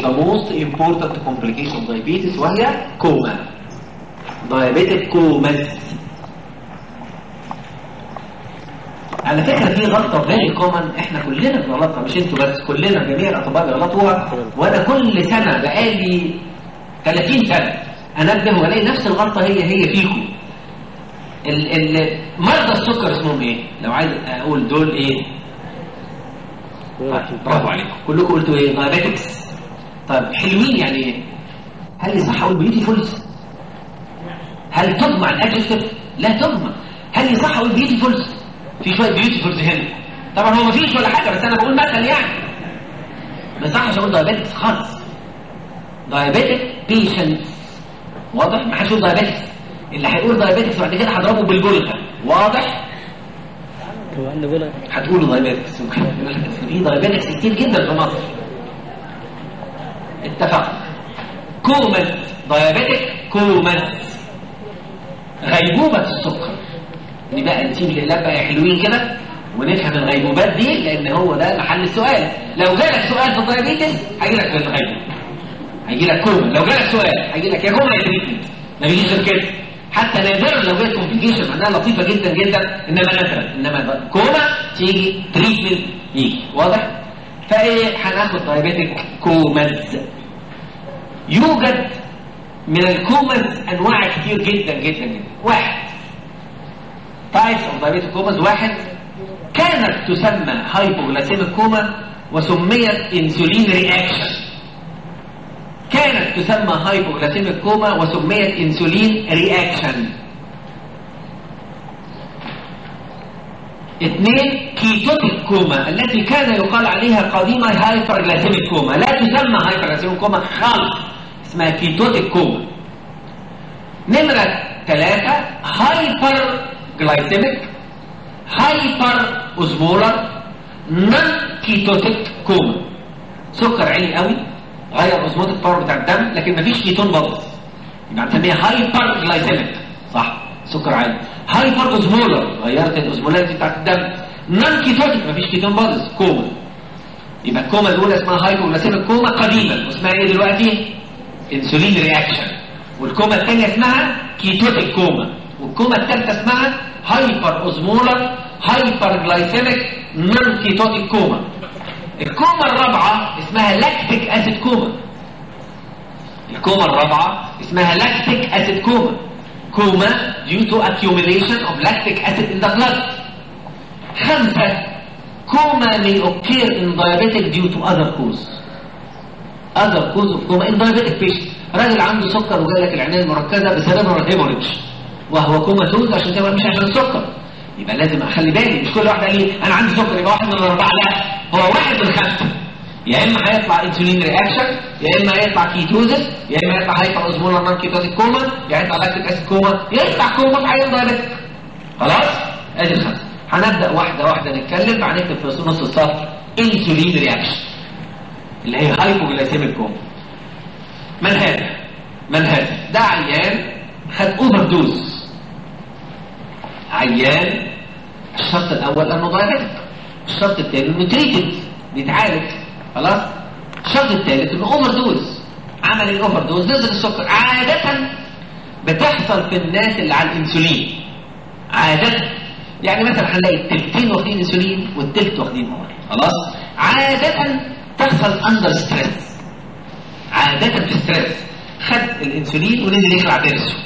the most important complication of diabetes وهي كوما diabetic كوما على فكرة في غلطة فيري كومن احنا كلنا بنغلطها مش انتوا بس كلنا جميع الاطباء بيغلطوها وانا كل سنة بقالي 30 سنة انبه والاقي نفس الغلطة هي هي فيكم ال ال مرضى السكر اسمهم ايه؟ لو عايز اقول دول ايه؟ طيب، برافو عليكم كلكم قلتوا ايه؟ دايابيتكس طيب حلوين يعني ايه؟ هل يصح اقول بيوتيفولز؟ هل تجمع الادجكتيف؟ لا تجمع هل يصح اقول بيوتيفولز؟ في شويه بيوتيفولز هنا طبعا هو مفيش ولا حاجه بس انا بقول مثل يعني ما يصحش اقول دايابيتكس خالص دايابيتك بيشنتس واضح ما حدش يقول دايابيتكس اللي هيقول دايابيتكس بعد كده هضربه بالبلغه واضح هو عنده بولا هتقولوا دايابيتكس في دايابيتكس كتير جدا في مصر اتفقنا كومنت دايابيتك كومنت غيبوبة السكر دي بقى نسيب الإقلاب بقى يا حلوين كده ونفهم الغيبوبات دي لأن هو ده محل السؤال لو جالك سؤال في الدايابيتس هيجي لك في الغيبوبة هيجي لك كوما لو جالك سؤال هيجي لك يا كوما يا تريتمنت ما بيجيش غير كده حتى نادرا لو جت كومبليكيشن معناها لطيفه جدا جدا انما نادرا انما كوما تيجي تريتمنت يجي واضح؟ فايه هناخد دايابيتك كومز يوجد من الكومز انواع كتير جدا جدا جدا واحد تايبس اوف دايابيتك كومز واحد كانت تسمى هايبوغلاسيميك كوما وسميت انسولين رياكشن كانت تسمى هايبوغلاسيميك كوما وسميت انسولين رياكشن اثنين كيتوتيك كوما التي كان يقال عليها قديما هايبرغلاسيميك كوما لا تسمى هايبرغلاسيميك كوما خالص اسمها كيتوتيك كوما نمرة ثلاثة هايبر جلايسيميك هايبر اوزمولر نون كيتوتيك كوما سكر عالي قوي غير اوزموتيك باور بتاع الدم لكن مفيش كيتون بادز يبقى هنسميها هايبر جلايسيميك صح سكر عالي هايبر اوزمولر غيرت الاوزمولاريتي بتاعت الدم نون كيتوتيك مفيش كيتون بادز كوما يبقى الكوما الاولى اسمها هايبر جلايسيميك كوما قديما واسمها ايه دلوقتي انسولين رياكشن والكوما الثانيه اسمها كيتوتيك كوما والكوما الثالثه اسمها هايبر اوزمولر هايبر جلايسيميك نون كيتوتيك كوما الكوما الرابعة اسمها لاكتيك اسيد كوما الكوما الرابعة اسمها لاكتيك اسيد كوما كوما due to accumulation of lactic acid in the blood خمسة كوما may occur in diabetic due to other cause other cause of coma in diabetic patient راجل عنده سكر وجاي لك العناية المركزة بسبب الهيموريدج وهو كوماتوز عشان كده مش عشان السكر يبقى لازم اخلي بالي مش كل واحد قال لي انا عندي سكر يبقى واحد من الاربعه لا هو واحد من خمسه يا اما هيطلع انسولين رياكشن يا اما هيطلع كيتوزس يا اما هيطلع هايبر اوزمولار نون كيتوتيك كوما يا هيطلع لاكتيك اسيد كوما يطلع كوما في عيان دايابيتك خلاص ادي الخمسه هنبدا واحده واحده نتكلم بعد نكتب في نص السطر انسولين رياكشن اللي هي هايبوجلايسيميك كوما من هذا من هذا ده عيان خد اوفر دوز عيان الشرط الاول انه دايابيتك الشرط الثاني انه تريتد بيتعالج خلاص الشرط الثالث انه اوفر دوز عمل الاوفر دوز نزل السكر عاده بتحصل في الناس اللي على الانسولين عاده يعني مثلا هنلاقي التلتين واخدين انسولين والتلت واخدين اوفر خلاص عاده تحصل اندر ستريس عاده في ستريس خد الانسولين ونزل يخلع ضرسه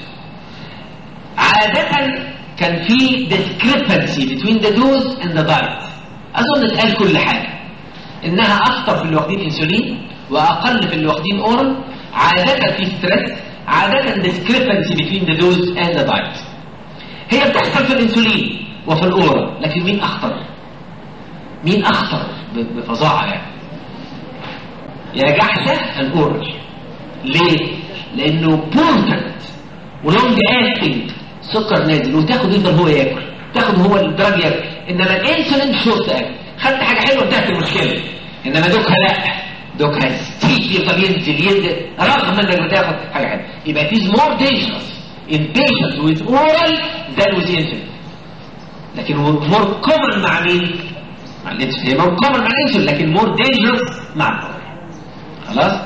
عاده كان في discrepancy between the dose and the diet اظن اتقال كل حاجه انها اكتر في اللي واخدين انسولين واقل في اللي واخدين اورال عاده في ستريس عاده discrepancy between the dose and the diet هي بتحصل في الانسولين وفي الاورال لكن مين اخطر مين اخطر ب- بفظاعه يعني يا جحده الاورال ليه لانه بورتنت ولونج اكتنج سكر نازل وتاخد يفضل هو ياكل تاخد هو الدرج ياكل انما الانسولين شورت اكل خدت حاجه حلوه انتهت المشكله انما دوكها لا دوكها ستيج يفضل ينزل ينزل رغم انك بتاخد حاجه حلوه يبقى it is more dangerous in patients with oral than with insulin لكن هو more common مع مين؟ مع الانسولين هي more common مع الانسولين لكن more dangerous مع الاورال خلاص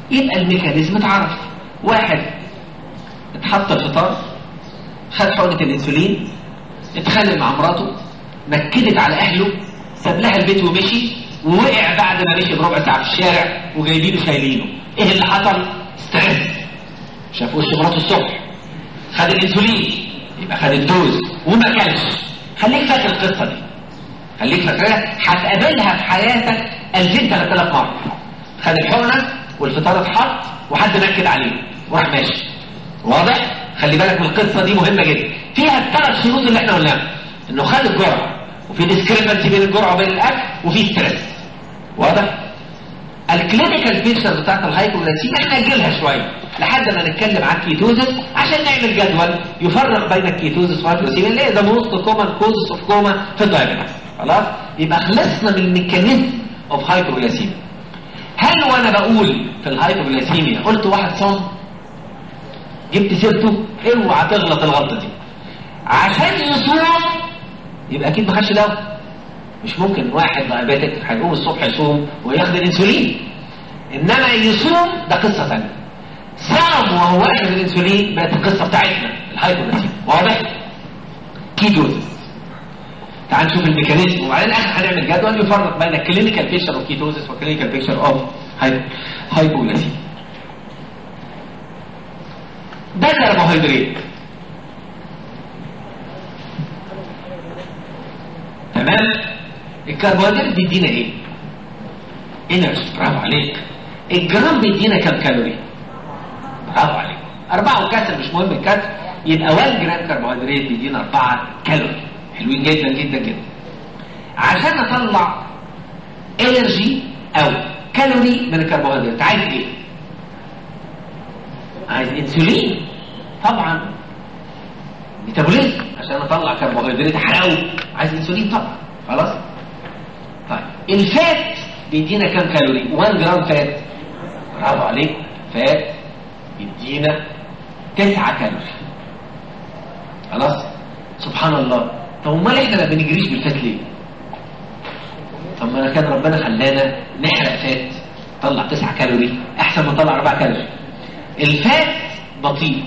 يبقى الميكانيزم اتعرف واحد اتحط الفطار خد حقنة الانسولين اتخانق مع مراته نكدت على اهله ساب لها البيت ومشي ووقع بعد ما مشي بربع ساعة في الشارع وجايبينه شايلينه ايه اللي حصل؟ ستريس شاف وش مراته الصبح خد الانسولين يبقى خد الدوز وما كانش خليك فاكر القصة دي خليك فاكرها هتقابلها في حياتك 2000 3000 مرة خد الحقنة والفطار اتحط وحد نكد عليه وراح ماشي واضح؟ خلي بالك من القصة دي مهمة جدا فيها الثلاث شروط اللي احنا قلناها انه خد الجرعة وفي ديسكريبنسي بين الجرعة وبين الاكل وفي ستريس واضح؟ الكلينيكال بيكتشر بتاعت الهايبوغلاسيميا احنا نجيلها شويه لحد ما نتكلم عن الكيتوزس عشان نعمل جدول يفرق بين الكيتوزس والهايبوغلاسيميا اللي هي ذا موست كومن كوزز اوف كوما في الدايابيتس خلاص يبقى خلصنا من الميكانيزم اوف هايبوغلاسيميا هل وانا بقول في الهايبوغلاسيميا قلت واحد صام جبت سيرته اوعى تغلط الغلطه دي عشان يصوم يبقى اكيد ما خدش دواء مش ممكن واحد دايابيتك هيقوم الصبح يصوم وياخد الانسولين انما يصوم ده قصه ثانيه صام وهو واخد الانسولين بقت القصه بتاعتنا الهايبوغلاسيميا واضح كيتوزس تعال نشوف الميكانيزم وبعدين اخر هنعمل جدول يفرق بين الكلينيكال بيكتشر اوف كيتوزس وكلينيكال بيكتشر اوف هايبوغلاسيميا ده كربوهيدرات تمام الكربوهيدرات بيدينا ايه انرجي برافو عليك الجرام بيدينا كام كالوري برافو عليك أربعة وكسر مش مهم الكسر يبقى 1 جرام كربوهيدرات بيدينا 4 كالوري حلوين جدا جدا جدا عشان اطلع انرجي او كالوري من الكربوهيدرات عايز ايه عايز انسولين طبعا ميتابوليزم عشان اطلع كربوهيدرات حراوي عايز انسولين طبعا خلاص طيب الفات بيدينا كام كالوري 1 جرام فات برافو عليك فات بيدينا 9 كالوري خلاص سبحان الله طب امال احنا ما بنجريش بالفات ليه طب ما انا كان ربنا خلانا نحرق فات طلع 9 كالوري احسن ما نطلع 4 كالوري الفات بطيء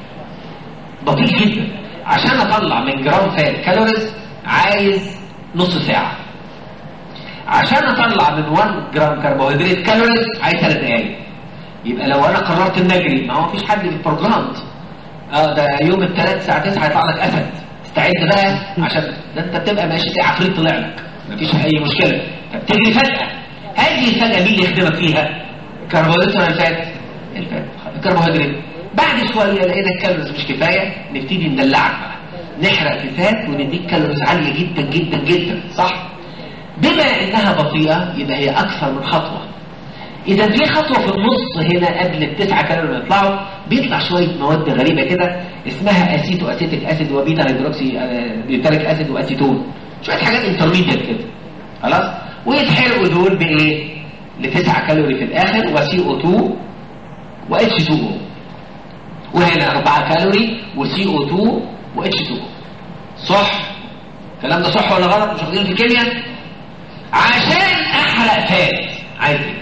بطيء جدا عشان اطلع من جرام فات كالوريز عايز نص ساعة عشان اطلع من 1 جرام كربوهيدرات كالوريز عايز 3 دقايق يبقى لو انا قررت ان اجري ما هو مفيش حد بالبروجرام اه ده يوم الثلاث الساعة 9 هيطلع لك اسد استعد بقى عشان ده انت بتبقى ماشي تلاقي عفريت طلع لك مفيش اي مشكلة فبتجري فجأة هذه الفجأة مين اللي يخدمك فيها؟ الكربوهيدرات ولا الفات؟ الفات الكربوهيدرات بعد شويه لقينا الكالوريز مش كفايه نبتدي ندلعك بقى نحرق في فات ونديك كالوريز عاليه جدا جدا جدا صح بما انها بطيئه يبقى هي اكثر من خطوه اذا في خطوه في النص هنا قبل التسعه كالوري ما يطلعوا بيطلع شويه مواد غريبه كده اسمها اسيتو اسيتيك اسيد وبيتا هيدروكسي بيوتريك اسيد واسيتون شويه حاجات انترميديت كده خلاص ويتحرقوا دول بايه لتسعة كالوري في الاخر وسي او 2 واتش 2 او وهنا 4 كالوري وسي او 2 واتش 2 صح الكلام ده صح ولا غلط مش واخدين في الكيمياء عشان احرق فات عايز ايه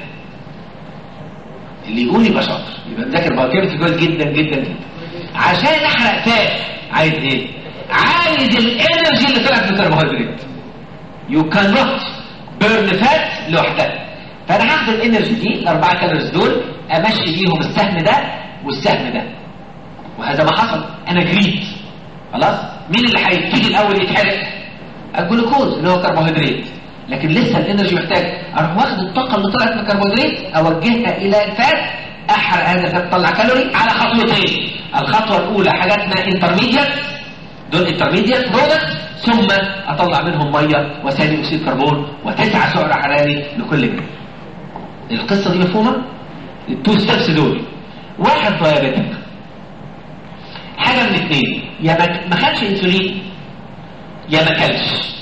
اللي يقول يبقى شاطر يبقى مذاكر بايوكيمستري كويس جدا جدا جدا عشان احرق فات عايز ايه عايز الانرجي اللي طلعت من الكربوهيدرات يو كان نوت بيرن فات لوحدها فانا هاخد الانرجي دي الاربعه كالوريز دول امشي بيهم السهم ده والسهم ده وهذا ما حصل انا جريت خلاص مين اللي هيبتدي الاول يتحرق الجلوكوز اللي هو كربوهيدرات لكن لسه الانرجي محتاج اروح واخد الطاقه اللي طلعت من الكربوهيدرات اوجهها الى الفات احرق هذا الفات طلع كالوري على خطوتين الخطوه الاولى حاجات اسمها انترميديت دول انترميديت برودكت ثم اطلع منهم ميه وثاني اكسيد كربون وتسعه سعر حراري لكل جرام القصه دي مفهومه التو ستيبس دول واحد دايابيتك حاجه من اثنين يا ما ما خدش انسولين يا ما كلش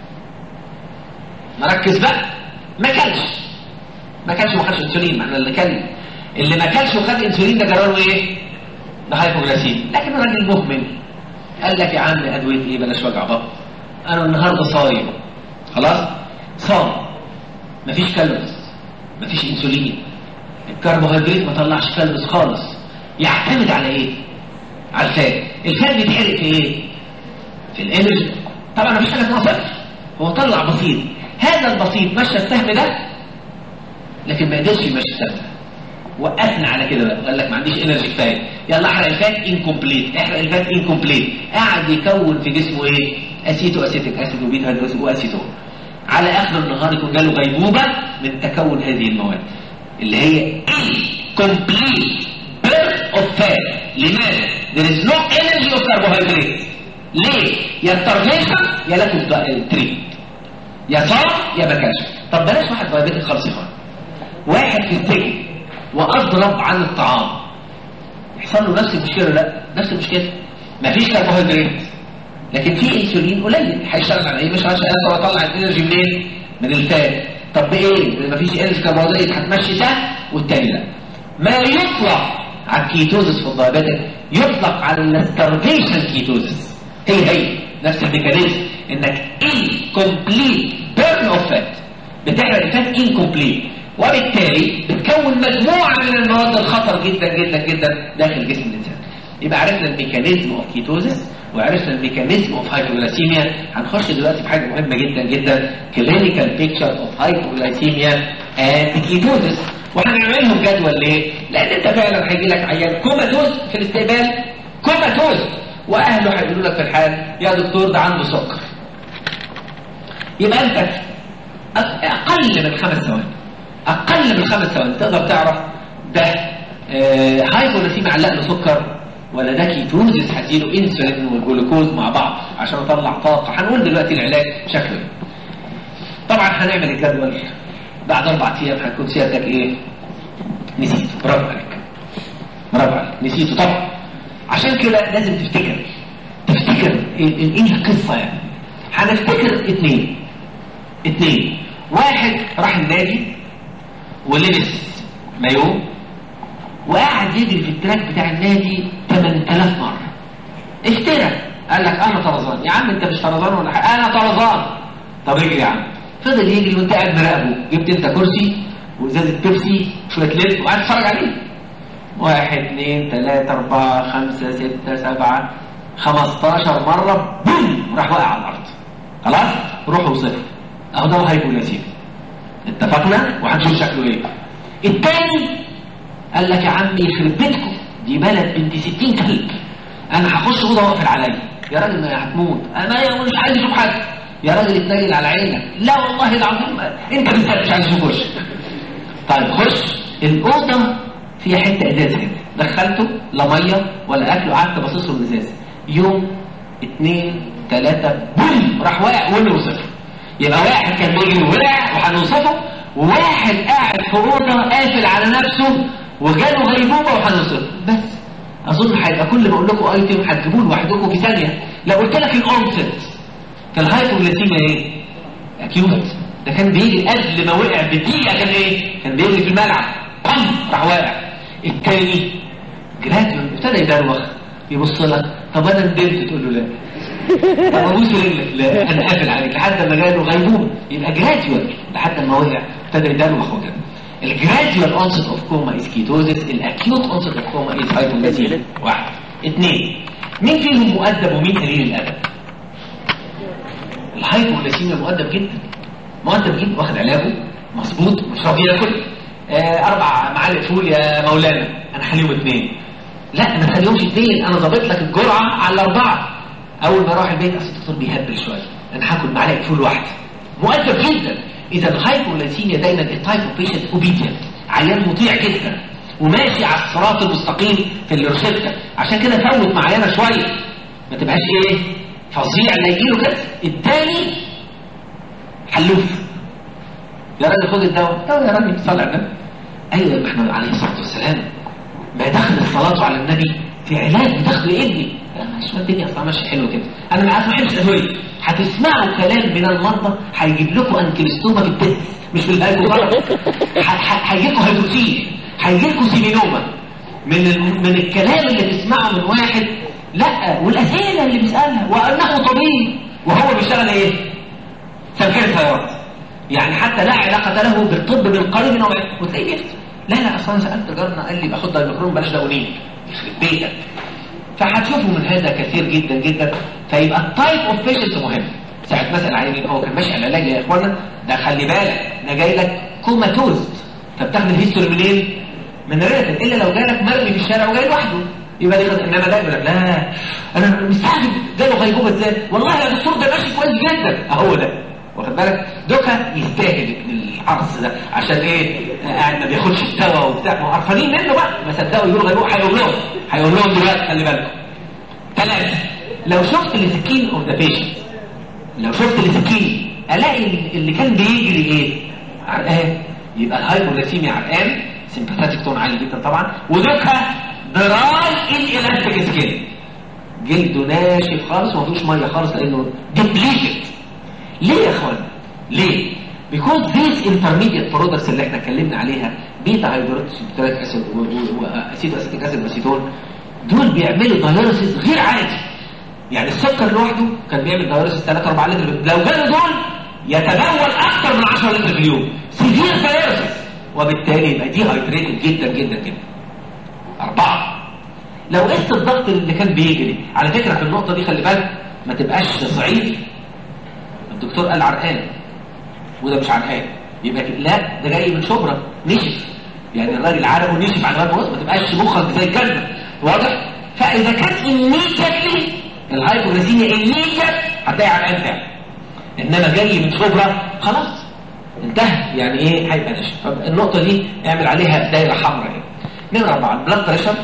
مركز بقى ما كلش ما كلش وما خدش انسولين معنى اللي كان اللي ما كلش وخد انسولين ده جراله ايه ده هايبوغلاسيميا لكن الراجل مهمل قال لك يا عم ادويه ايه بلاش وجع بطن انا النهارده صايم خلاص صام مفيش كالوريز مفيش انسولين الكربوهيدرات ما طلعش كالوريز خالص يعتمد على ايه على الفات الفات بيتحرق في ايه في الانرجي طبعا مفيش حاجه اسمها صفر هو طلع بسيط هذا البسيط مشى السهم ده لكن ما قدرش يمشي السهم ده وقفنا على كده بقى قال لك ما عنديش انرجي كفايه يلا احرق الفات انكمبليت احرق الفات انكمبليت قاعد يكون في جسمه ايه اسيتو اسيتيك اسيد وبيتا هيدروكسي واسيتون على اخر النهار يكون جاله غيبوبه من تكون هذه المواد اللي هي complete birth of fat لماذا؟ there is no energy of carbohydrate ليه؟ يا starvation يا lack of treat يا صار يا بكاش طب بلاش واحد دايبيتك خالص يا اخوان واحد في السجن واضرب عن الطعام يحصل له نفس المشكله لا نفس المشكله مفيش كربوهيدرات لكن في انسولين قليل هيشتغل على ايه مش عشان اقدر اطلع الانرجي منين من الفات طب بايه مفيش انرجي كربوهيدرات هتمشي ده والتاني لا ما يطلق على الكيتوزس في الدايبيتك يطلق على الستارفيشن كيتوزس هي هي نفس الميكانيزم انك incomplete burn of fat بتحرق الفات incomplete وبالتالي بتكون مجموعة من المواد الخطر جدا جدا جدا داخل جسم الإنسان يبقى عرفنا الميكانيزم اوف كيتوزس وعرفنا الميكانيزم اوف هايبوغلاسيميا هنخش دلوقتي في حاجة مهمة جدا جدا كلينيكال بيكتشر اوف هايبوغلاسيميا اند كيتوزس وهنعملهم جدول ليه؟ لأن أنت فعلا هيجي لك عيان كوماتوز في الاستقبال كوماتوز وأهله هيقولوا لك في الحال يا دكتور ده عنده سكر يبقى أنت أقل من خمس ثواني اقل من خمس ثواني تقدر تعرف ده آه هايبوغلاسيميا علق له سكر ولا ده كيتوزيس هديله انسولين والجلوكوز مع بعض عشان اطلع طاقه هنقول دلوقتي العلاج شكله ايه طبعا هنعمل الجدول بعد اربع ايام هتكون سيادتك ايه نسيته برافو عليك برافو عليك نسيته طبعا عشان كده لازم تفتكر تفتكر ايه ايه القصه يعني هنفتكر اتنين اتنين واحد راح النادي ولبس مايو وقاعد يجري في التراك بتاع النادي 8000 مرة افترى قال لك انا طرزان يا عم انت مش طرزان ولا حاجه انا طرزان طب اجري يا عم فضل يجري وانت قاعد مراقبه جبت انت كرسي وازازه بيبسي شويه لب وقاعد تتفرج عليه واحد اثنين ثلاثة أربعة خمسة ستة سبعة خمستاشر مرة بوم راح واقع على الأرض خلاص روحوا صفر أهو ده هايبوغلاسيميا اتفقنا وهنشوف شكله ايه التاني قال لك يا عم يخرب بيتكم دي بلد بنت 60 كلب انا هخش اوضه واقفل عليا يا راجل ما هتموت انا مش عايز اشوف حد يا راجل اتنيل على عينك لا والله العظيم انت بالذات مش عايز تخش طيب خش الاوضه فيها حته ازاز كده دخلته لا ميه ولا اكل وقعدت باصص له الازاز يوم اثنين ثلاثه بوم راح واقع وانه صفر يبقى واحد كان بيجري ووقع وهنوصفه وواحد قاعد في اوضه قافل على نفسه وجاله غيبوبه وهنوصفه بس اظن هيبقى كل ما اقول لكم ايتم هتجيبوه لوحدكم في ثانيه لو قلت لك الاونست كان هايبوغلاسيميا ايه؟ اكيوت ده كان بيجي قبل ما وقع بدقيقه كان ايه؟ كان بيجري في الملعب بام راح واقع التاني جراديوال ابتدى يدروخ يبص لك طب انا ندمت تقول له لا طب ابوس رجلك لا انا قافل عليك لحد ما جاله غيبوبه يبقى جراديوال لحد ما وقع ابتدى يدروخ وكده الجراديوال اونست اوف كوما از كيتوزيس الاكيوت اونست اوف كوما از هايبوغلاسيميا واحد اثنين مين فيهم مؤدب ومين قليل الادب؟ الهايبوغلاسيميا مؤدب جدا مؤدب جدا واخد علاجه مظبوط مش راضي ياكل آه اربع معالق فول يا مولانا انا هخليهم اثنين لا ما تخليهمش اثنين انا ظابط لك الجرعه على الاربعه اول ما اروح البيت اصل الدكتور بيهبل شويه انا هاكل معلقه فول واحده مؤدب جدا اذا الهايبوغلاسيميا دايما التايب اوف بيشنت اوبيدينت عيان مطيع جدا وماشي على الصراط المستقيم في الروشته عشان كده فوت معانا شويه ما تبقاش ايه فظيع لا يجيله كده الثاني حلوف يا راجل خد الدواء طب يا راجل صلي على النبي ايوه ما احنا عليه الصلاه والسلام ما دخل الصلاه على النبي في علاج بدخل ابني مش الدنيا اصلا ماشيه حلو كده انا ما اسمعش الادويه هتسمعوا كلام من المرضى هيجيب لكم انكلستوما في الدم مش في الهيدروفارم هيجي لكم هيدروسين هيجي لكم سيمينوما من ال... من الكلام اللي تسمعه من واحد لا والاسئله اللي بيسالها وانه طبيب وهو بيشتغل ايه؟ سمكري سيارات يعني حتى لا علاقه له بالطب من قريب او وتلاقيه بيفتي لا لا اصلا سالت جارنا قال لي باخد دايمكرون بلاش داونين يخرب بيتك فهتشوفوا من هذا كثير جدا جدا فيبقى التايب اوف بيشنت مهم ساعه مثلا عيني هو كان ماشي على العلاج يا اخوانا ده خلي بالك ده جاي لك كوماتوز فبتاخد الهيستوري منين؟ من ريتك الا لو جالك مرمي في الشارع وجاي لوحده يبقى دي غد... انما ده يقول لك لا انا مستعجب جاله غيبوبه ازاي؟ والله يا دكتور ده ماشي كويس جدا اهو ده واخد بالك دوكا يستاهل العرض ده عشان ايه قاعد ما بياخدش الدواء وبتاع ما عرفانين منه بقى ما صدقوا يقولوا غيره هيقول لهم هيقول لهم دلوقتي خلي بالكم ثلاثه لو شفت السكين اوف ذا بيشنت لو شفت السكين الاقي اللي كان بيجري ايه عرقان يبقى الهايبوغليسيميا عرقان سيمباثيك تون عالي جدا طبعا ودوكا دراي الالاستيك سكين جلده ناشف خالص وما فيهوش ميه خالص لانه ديبليتد ليه يا اخوانا ليه because these intermediate products اللي احنا اتكلمنا عليها بيتا هيدروكسي بتراك اسيد واسيد اسيتيك اسيد واسيتون دول بيعملوا دايوريسيس غير عادي يعني السكر لوحده كان بيعمل دايوريسيس 3 4 لتر لو جاله دول يتبول اكثر من 10 لتر في اليوم سيفير دايوريسيس وبالتالي يبقى دي هايدريتد جدا جدا جدا أربعة لو قست الضغط اللي كان بيجري على فكرة في النقطة دي خلي بالك ما تبقاش صعيد الدكتور قال عرقان وده مش عرقان يبقى لا ده جاي من شبرا نشف يعني الراجل عرقه نشف على الواد ما تبقاش مخك زي الجنة واضح فاذا كان immediately الهايبوغليسيميا immediate هتلاقي عرقان فعلا انما جاي من شبرا خلاص انتهى يعني ايه هيبقى نشف فالنقطة دي اعمل عليها دايرة حمراء يعني نمرة أربعة البلاد بريشر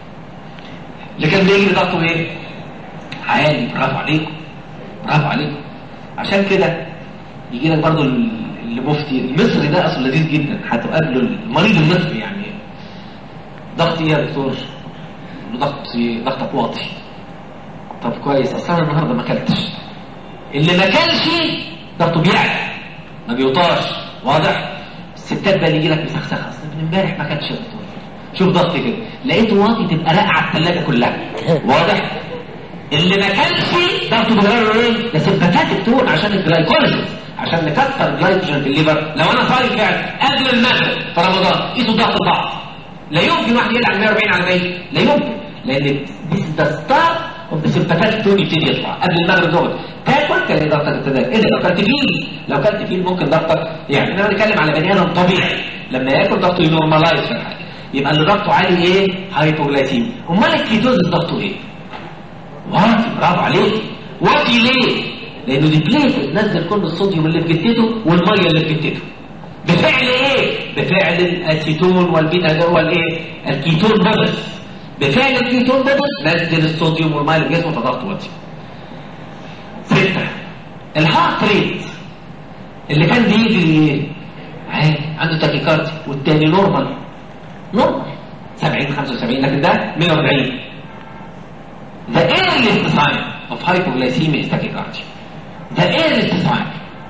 اللي كان بيجري ضغطه ايه؟ عالي برافو عليكم برافو عليكم عشان كده يجي لك برضه المفتي المصري ده اصلا لذيذ جدا هتقابله المريض المصري يعني ضغط ايه يا دكتور؟ ضغط ضغطك واطي طب كويس اصل انا النهارده ما اكلتش اللي ما اكلش ضغطه بيعلى ما بيوطاش واضح؟ الستات بقى اللي يجي لك مسخسخه اصل من امبارح ما اكلتش يا دكتور شوف ضغطي كده لقيته واطي تبقى راقعه الثلاجه كلها واضح؟ اللي ما كانش ضغطه بيغير ايه؟ ده سمباتاتيك تون عشان الجلايكوليسيس عشان نكسر جلايكوجين في الليفر لو انا صايم فعلا قبل المغرب في رمضان قيسوا ضغط الضغط لا يمكن واحد يلعب 140 على 100 لا يمكن لان this is the start of the sympathetic tone يبتدي يطلع قبل المغرب دوت تاكل تلاقي ضغطك ابتدى ايه ده لو كلت فيل لو كلت فيل ممكن ضغطك يعني احنا بنتكلم على بني ادم طبيعي لما ياكل ضغطه ينورمالايز في الحاجه يبقى اللي ضغطه عالي ايه؟ هايبوغلايسيميا امال الكيتوزس ضغطه ايه؟ واطي برافو عليك واطي ليه؟ لانه دي بليت نزل كل الصوديوم اللي في جتته والميه اللي في جتته بفعل ايه؟ بفعل الاسيتون والبيتا ده هو الايه؟ الكيتون بابلز بفعل الكيتون بابلز نزل الصوديوم والميه اللي في جسمه فضغطه واطي ستة الهارت ريت اللي كان بيجري ايه؟ عادي عنده تاكيكاردي والتاني نورمال نورمال 70 75 لكن ده 140 The earliest sign of hypoglycemia is tachycardia. The earliest sign.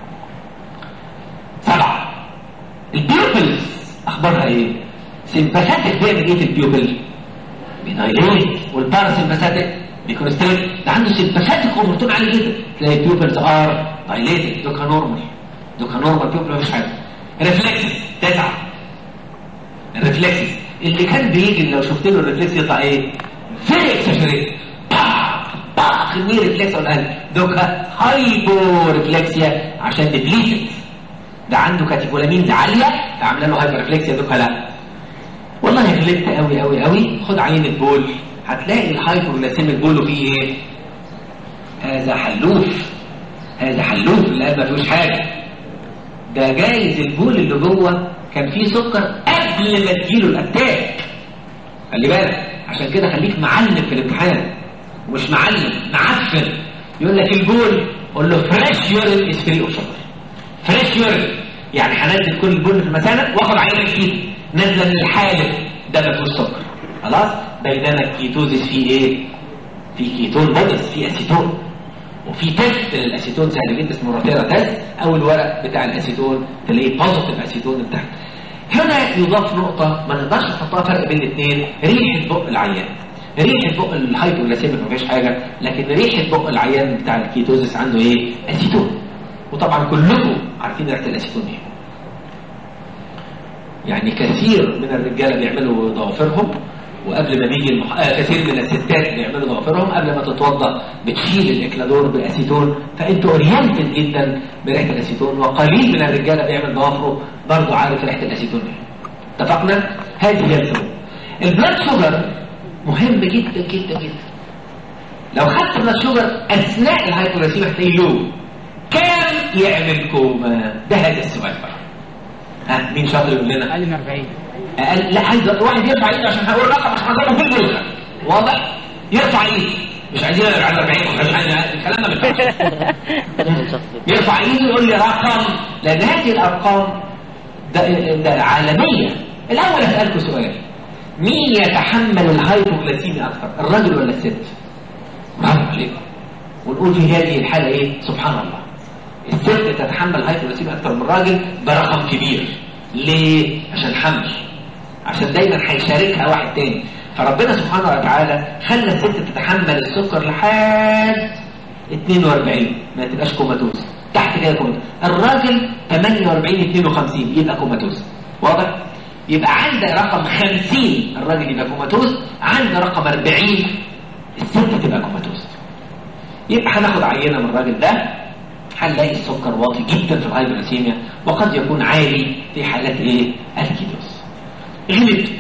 سبعة البيوبلز أخبارها إيه؟ سيمباثاتيك بيعمل إيه في البيوبل؟ بيدايليت والباراسيمباثاتيك بيكونستريت ده عنده سيمباثاتيك اوفرتون عالي جدا تلاقي البيوبلز ار دايليتد دوكا نورمال دوكا نورمال بيوبل مفيش حاجة ريفلكسز تسعة الريفلكسز اللي كان بيجي لو شفت له الريفلكس يطلع ايه؟ فيري اكسجريت باخ كمية ريفلكس ولا قال دوكا هايبو ريفلكسيا عشان ديبليتد ده عنده كاتيكولامينز عالية عامله له هايبر ريفلكسيا دوكا لا والله غلبت قوي قوي قوي خد عينة بول هتلاقي الهايبوغلاسيميك بول فيه ايه؟ هذا حلوف هذا حلوف لا ما فيهوش حاجة ده جايز البول اللي جوه كان فيه سكر قبل ما تجيله الاتاك خلي بالك عشان كده خليك معلم في الامتحان ومش معلم معفن يقول لك البول قول له فريش يورين از فري اوف شوجر فريش يورين يعني هنزل كل البول في المثانه واخد عينه جديد نازله من الحالب ده ما فيهوش سكر خلاص بينما الكيتوزيس فيه ايه؟ في كيتون بودس في اسيتون وفي تيست للاسيتون سهل جدا اسمه رافيرا تيست اول ورق بتاع الاسيتون تلاقيه بوزيتيف اسيتون بتاعك هنا يضاف نقطة ما نقدرش نحطها فرق بين الاثنين ريحة بق العيان ريحة بق الهايبوغلاسيميك ما فيهاش حاجة لكن ريحة بق العيان بتاع الكيتوزيس عنده ايه؟ اسيتون وطبعا كلكم عارفين ريحة الاسيتون ايه يعني كثير من الرجاله بيعملوا ضوافرهم وقبل ما بيجي المح... آه كثير من الستات بيعملوا ضوافرهم قبل ما تتوضا بتشيل الاكلادور باسيتون فانتوا اورينتد جدا بريحه الاسيتون وقليل من الرجاله بيعمل ضوافره برضه عارف ريحه الاسيتون ايه اتفقنا؟ هذه هي الفروق البلاد شوجر مهم جدا جدا جدا لو خدت بلاد شوجر اثناء الهايبوغليسيميا هتلاقيه لو كام يعمل كوما ده هذا السؤال بقى ها مين شاطر يقول لنا اقل من 40 أقل لا عايز واحد يرفع ايده عشان هقول رقم عشان هضربه في الجزء واضح يرفع ايده مش عايزين نبعد عن 40 ومش عايزين الكلام ده ما ينفعش يرفع ايده يقول لي رقم لان هذه الارقام ده, ده عالميه الاول اسالكم سؤال مين يتحمل الهايبوغليسيميا اكثر الرجل ولا الست برافو عليكم ونقول في هذه الحاله ايه سبحان الله الست تتحمل الهايبوغليسيميا اكثر من الراجل برقم كبير ليه عشان حمل عشان دايما هيشاركها واحد تاني فربنا سبحانه وتعالى خلى الست تتحمل السكر لحد 42 ما تبقاش كوماتوز تحت كده كوماتوز الراجل 48 52 يبقى كوماتوز واضح يبقى عند رقم 50 الراجل يبقى كوماتوز عند رقم 40 الست تبقى كوماتوز يبقى هناخد عينه من الراجل ده هنلاقي السكر واطي جدا في الهايبرسيميا وقد يكون عالي في حالات ايه الكيتوز غلبت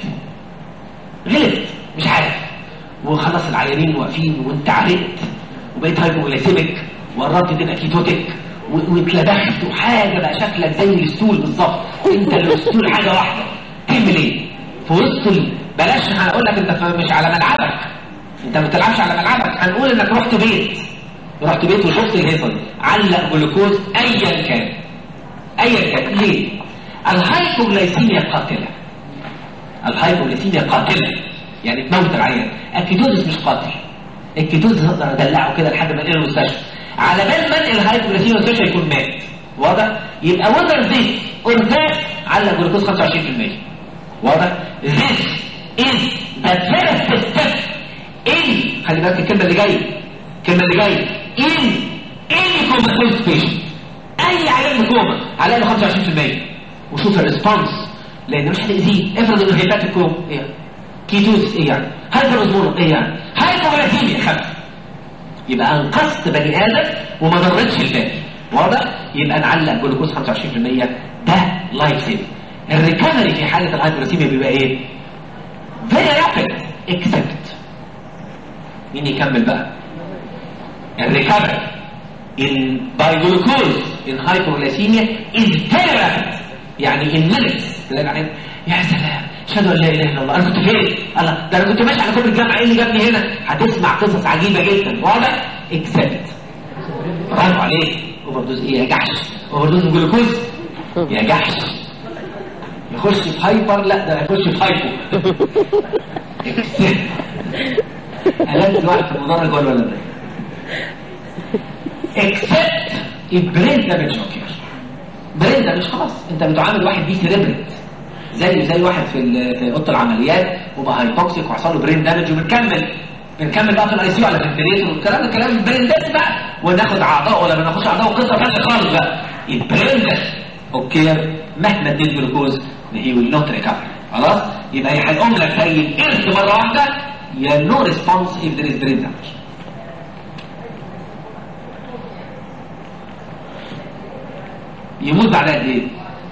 غلبت مش عارف وخلاص العيانين واقفين وانت عرقت وبقيت هايبوغليسيميك وقربت تبقى كيتوتيك و- واتلبخت وحاجه بقى شكلك زي الستول بالظبط انت الستول حاجه واحده تعمل ايه؟ في وسط ال... بلاش هنقول لك انت ف- مش على ملعبك انت ما بتلعبش على ملعبك هنقول انك رحت بيت رحت بيت وشفت الهيصه دي علق جلوكوز ايا كان ايا كان ليه؟ الهايبوغليسيميا قاتله الهايبوغليسيميا قاتله يعني تموت العيان الكيتوزس مش قاتل الكيتوزس اقدر ادلعه كده لحد ما انقله المستشفى على بال ما انقل الهايبوغليسيميا المستشفى يكون مات واضح يبقى وذر ذيس اور ذات علق جلوكوز 25% واضح this is the first step in خلي بالك الكلمه اللي جايه الكلمه اللي جايه in any comatose patient اي عيان كوما على له 25% وشوف الريسبونس لان مش هتاذيه افرض انه هيباتيك كوما ايه يعني؟ كيتوزيس ايه يعني هايبر اوزمولوس ايه يعني هايبوغليسيميا خمسه يبقى انقذت بني ادم وما ضرتش الباقي واضح يبقى نعلق جلوكوز 25% ده لايف سيف الريكفري في حاله الهايبوغليسيميا بيبقى ايه فيري رابيد اكسبت مين يكمل بقى الريكفري in by glucose in hypoglycemia is very rapid يعني in minutes تلاقي العين يا سلام اشهد ان لا اله الا الله انا كنت فين؟ الله ده انا كنت ماشي على كوبري الجامعه ايه اللي جابني هنا؟ هتسمع قصص عجيبه جدا واضح؟ اكسبت برافو عليك اوفر دوز ايه يا جحش؟ اوفر دوز جلوكوز يا جحش يخش في هايبر لا ده يخش في هايبو اكسبت ألم الواحد في المدرج ولا ولا ده؟ except if brain damage occurs brain damage خلاص انت بتعامل واحد بيه سيريبريت زي زي واحد في ال- في اوضه العمليات وبقى هايبوكسيك وحصل له برين دامج وبنكمل بنكمل بقى في الاي سي على الفنتليتر والكلام ده كلام برين دامج بقى وناخد اعضاء ولا ما ناخدش اعضاء قصه ثانيه خالص بقى البرين دامج اوكي مهما اديت جلوكوز هي ويل نوت ريكفر خلاص يبقى هي هيقوم لك زي القرد مره واحده يا نو ريسبونس اف ذير از برين دامج يموت بعد قد ايه؟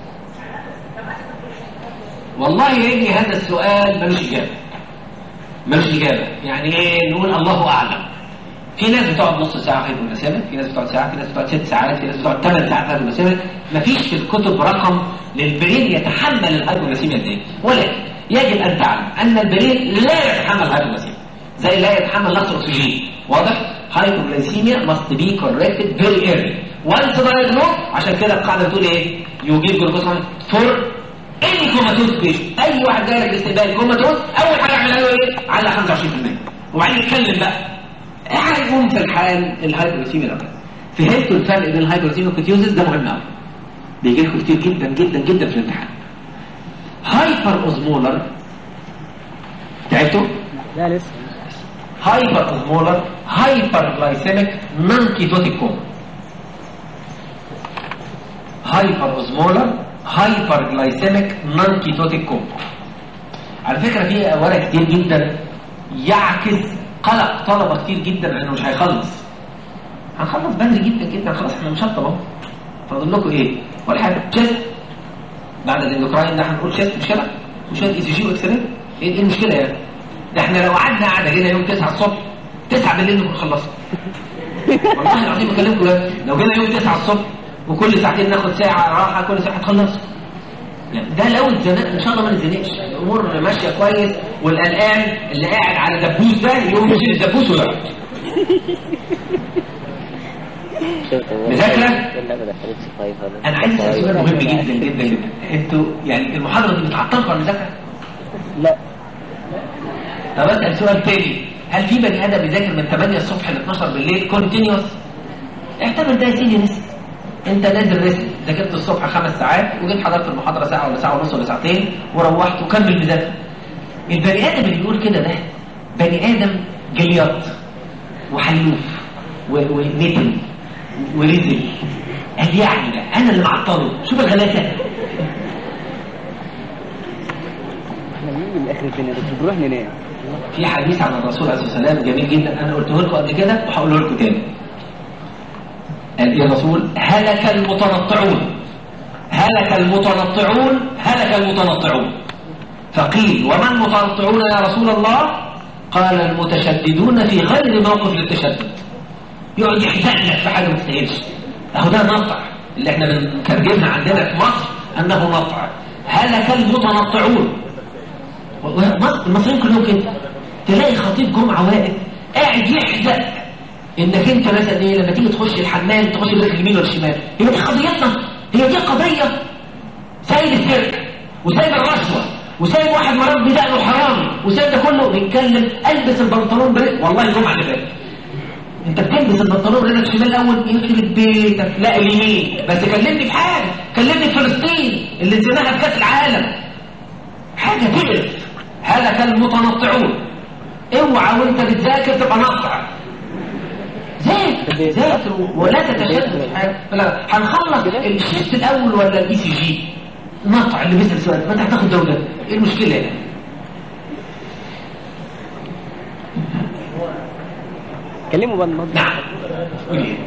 والله يجي هذا السؤال ملوش اجابه ملوش اجابه يعني ايه نقول الله اعلم في ناس بتقعد نص ساعه في المسامة في ناس بتقعد ساعه في ناس بتقعد ست ساعات في ناس بتقعد ثمان ساعات في المسامة مفيش في الكتب رقم للبرين يتحمل الهايبوغليسيميا قد ايه ولكن يجب ان تعلم ان البرين لا يتحمل الهايبوغليسيميا زي لا يتحمل نقص الاكسجين واضح hypoglycemia must be corrected very early once diagnosed عشان كده القاعده بتقول ايه you give glucose for any comatose patient اي واحد جاي لك باستقبال كوماتوز اول حاجه اعملها له ايه على 25% وبعدين نتكلم بقى هيكون في الحال الهايبوغليسيميا ده فهمتوا الفرق بين الهايبوغليسيميا والكوتيوزيس ده مهم قوي بيجي لكم كتير جدا جدا جدا في الامتحان هايبر اوزمولر تعبتوا لا لسه هايبر اوزمولر هايبر جلايسيميك نون كيتوتيك كوما هايبر اوزمولر هايبر جلايسيميك نون كيتوتيك كوما على فكره في ورق كتير جدا يعكس قلق طلبه كتير جدا انه مش هيخلص هنخلص بدري جدا جدا خلاص احنا مشطب اهو فاضل لكم ايه ولا حاجه تشيست بعد الاندوكراين ده هنقول تشيست مش كده وشويه اي سي جي واكس راي ايه إيه المشكله يعني ده احنا لو قعدنا قعده كده يوم 9 الصبح 9 بالليل نكون خلصنا والله العظيم بكلمكم ده لو جينا يوم 9 الصبح وكل ساعتين ناخد ساعه راحه كل ساعه هتخلص يعني ده لو اتزنقنا ان شاء الله ما نتزنقش الامور ماشيه كويس والقلقان اللي قاعد على دبوس ده يقوم يشيل الدبوس ويقعد مذاكرة؟ لا ما دخلتش فايف هذا انا عايز اسال سؤال مهم جدا جدا جدا انتوا يعني المحاضره دي بتعطلكم عن المذاكره؟ لا طب اسال سؤال تاني هل في بني ادم بيذاكر من 8 الصبح ل 12 بالليل كونتينيوس؟ اعتبر ده يا سيدي ريسك انت نازل ريسك ذاكرت الصبح خمس ساعات وجيت حضرت المحاضره ساعه ولا ساعه ونص ولا ساعتين وروحت وكمل مذاكره البني ادم اللي بيقول كده ده بني ادم جلياط وحلوف و- ونتن ورزل قال يعني بقى انا اللي معطله شوف الغلاسه احنا بنيجي من اخر الدنيا بس بنروح ننام في حديث عن الرسول عليه الصلاه والسلام جميل جدا انا قلته لكم قبل كده وهقوله لكم تاني قال ايه الرسول هلك المتنطعون هلك المتنطعون هلك المتنطعون فقيل وما المتنطعون يا رسول الله قال المتشددون في غير موقف للتشدد يقعد يحزق لك في حاجه ما تستاهلش اهو ده نطع اللي احنا بنترجمها عندنا في مصر انه نطع هلك المتنطعون والله المصريين كلهم كده تلاقي خطيب جمعه واقف قاعد يحزق انك انت مثلا ايه لما تيجي تخش الحمام تخش برجل اليمين ولا الشمال هي دي قضيتنا هي دي قضيه سايب السرقه وسايب الرشوه وسايب واحد مرض بدقنه حرامي وسايب ده كله بيتكلم البس البنطلون برجل والله الجمعه اللي فاتت انت بتلبس البنطلون رجلك شمال الاول يخرب بيتك لا اليمين بس كلمني في حاجه كلمني في فلسطين اللي نزلناها في كاس العالم حاجه تقرف هلك المتنطعون اوعى وانت بتذاكر تبقى نطع ذاكر ذاكر ولا تتشدد في حاجه لا هنخلص الشيست الاول ولا الاي سي جي نطع اللي بيسال سؤال ما انت هتاخد ده وده ايه المشكله يعني كلموا بقى النهارده نعم قول ايه